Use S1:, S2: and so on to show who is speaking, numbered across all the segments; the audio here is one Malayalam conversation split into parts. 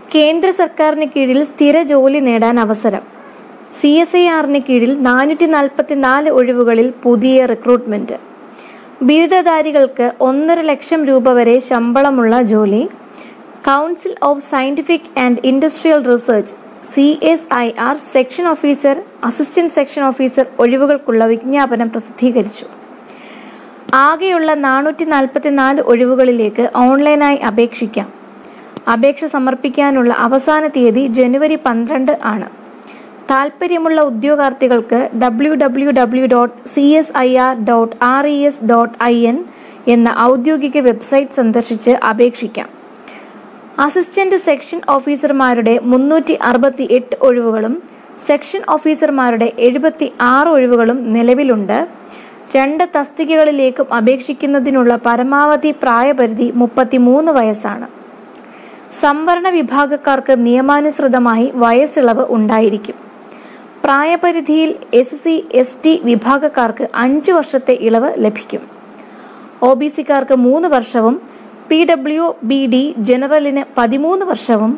S1: കേന്ദ്ര സർക്കാരിന് കീഴിൽ സ്ഥിര ജോലി നേടാൻ അവസരം സി എസ് ഐ ആറിന് കീഴിൽ നാനൂറ്റി നാൽപ്പത്തി നാല് ഒഴിവുകളിൽ പുതിയ റിക്രൂട്ട്മെന്റ് ബിരുദധാരികൾക്ക് ഒന്നര ലക്ഷം രൂപ വരെ ശമ്പളമുള്ള ജോലി council of scientific and industrial research C S I R section officer assistant section officer ഒഴിവുകൾക്കുള്ള വിജ്ഞാപനം പ്രസിദ്ധീകരിച്ചു ആകെയുള്ള നാനൂറ്റി നാൽപ്പത്തി നാല് ഒഴിവുകളിലേക്ക് ഓൺലൈനായി അപേക്ഷിക്കാം അപേക്ഷ സമർപ്പിക്കാനുള്ള അവസാന തീയതി ജനുവരി പന്ത്രണ്ട് ആണ് താൽപ്പര്യമുള്ള ഉദ്യോഗാർത്ഥികൾക്ക് W W W dot C S I R dot R E S dot I N എന്ന ഔദ്യോഗിക വെബ്സൈറ്റ് സന്ദർശിച്ച് അപേക്ഷിക്കാം അസിസ്റ്റന്റ് സെക്ഷൻ ഓഫീസർമാരുടെ മുന്നൂറ്റി അറുപത്തി എട്ട് ഒഴിവുകളും സെക്ഷൻ ഓഫീസർമാരുടെ എഴുപത്തി ആറ് ഒഴിവുകളും നിലവിലുണ്ട് രണ്ട് തസ്തികകളിലേക്കും അപേക്ഷിക്കുന്നതിനുള്ള പരമാവധി പ്രായപരിധി മുപ്പത്തിമൂന്ന് വയസ്സാണ് സംവരണ വിഭാഗക്കാർക്ക് നിയമാനുസൃതമായി വയസ്സിളവ് ഉണ്ടായിരിക്കും പ്രായപരിധിയിൽ എസ് സി എസ് ടി വിഭാഗക്കാർക്ക് അഞ്ച് വർഷത്തെ ഇളവ് ലഭിക്കും ഒ ബി സിക്കാർക്ക് മൂന്ന് വർഷവും പി ഡബ്ല്യു ബി ഡി ജനറലിന് പതിമൂന്ന് വർഷവും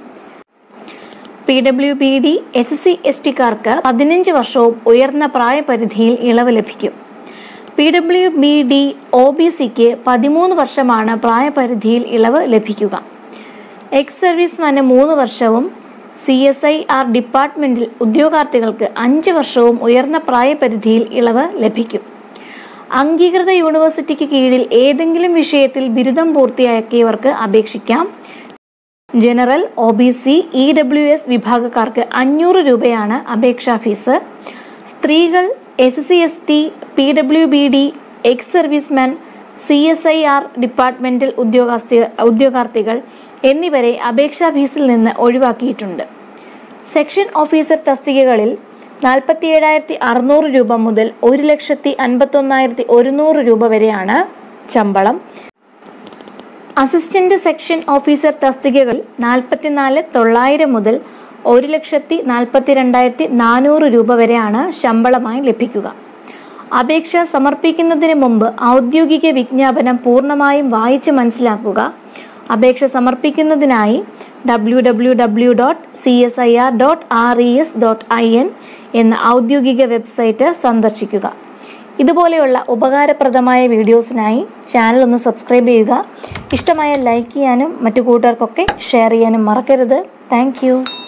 S1: P W B D S C S ടിക്കാർക്ക് പതിനഞ്ച് വർഷവും ഉയർന്ന പ്രായപരിധിയിൽ ഇളവ് ലഭിക്കും P W B D O B സിക്ക് പതിമൂന്ന് വർഷമാണ് പ്രായപരിധിയിൽ ഇളവ് ലഭിക്കുക എക്സ് സർവീസ്മാന് മൂന്ന് വർഷവും സി എസ് ഐ ആർ ഡിപ്പാർട്ട്മെന്റിൽ ഉദ്യോഗാർത്ഥികൾക്ക് അഞ്ച് വർഷവും ഉയർന്ന പ്രായപരിധിയിൽ ഇളവ് ലഭിക്കും അംഗീകൃത യൂണിവേഴ്സിറ്റിക്ക് കീഴിൽ ഏതെങ്കിലും വിഷയത്തിൽ ബിരുദം പൂർത്തിയാക്കിയവർക്ക് അപേക്ഷിക്കാം general O B C E W S വിഭാഗക്കാർക്ക് അഞ്ഞൂറ് രൂപയാണ് അപേക്ഷാ ഫീസ് സ്ത്രീകൾ S C S T P W B D ex serviceman C S I R departmental ഉദ്യോഗാർത്ഥി ഉദ്യോഗാർത്ഥികൾ എന്നിവരെ അപേക്ഷാ ഫീസിൽ നിന്ന് ഒഴിവാക്കിയിട്ടുണ്ട് സെക്ഷൻ ഓഫീസർ തസ്തികകളിൽ നാൽപ്പത്തി ഏഴായിരത്തി അറുന്നൂറ് രൂപ മുതൽ ഒരു ലക്ഷത്തി അൻപത്തൊന്നായിരത്തി ഒരുന്നൂറ് രൂപ വരെയാണ് ശമ്പളം അസിസ്റ്റന്റ് സെക്ഷൻ ഓഫീസർ തസ്തികകൾ നാൽപ്പത്തിനാല് തൊള്ളായിരം മുതൽ ഒരു ലക്ഷത്തി നാൽപ്പത്തി രണ്ടായിരത്തി നാനൂറ് രൂപ വരെയാണ് ശമ്പളമായി ലഭിക്കുക അപേക്ഷ സമർപ്പിക്കുന്നതിന് മുമ്പ് ഔദ്യോഗിക വിജ്ഞാപനം പൂർണ്ണമായും വായിച്ച് മനസ്സിലാക്കുക അപേക്ഷ സമർപ്പിക്കുന്നതിനായി W W W dot C S I R dot R E S dot I N എന്ന ഔദ്യോഗിക വെബ്സൈറ്റ് സന്ദർശിക്കുക ഇതുപോലെയുള്ള ഉപകാരപ്രദമായ വീഡിയോസിനായി ചാനൽ ഒന്ന് സബ്സ്ക്രൈബ് ചെയ്യുക ഇഷ്ടമായ ലൈക്ക് ചെയ്യാനും മറ്റു കൂട്ടുകാർക്കൊക്കെ ഷെയർ ചെയ്യാനും മറക്കരുത് താങ്ക്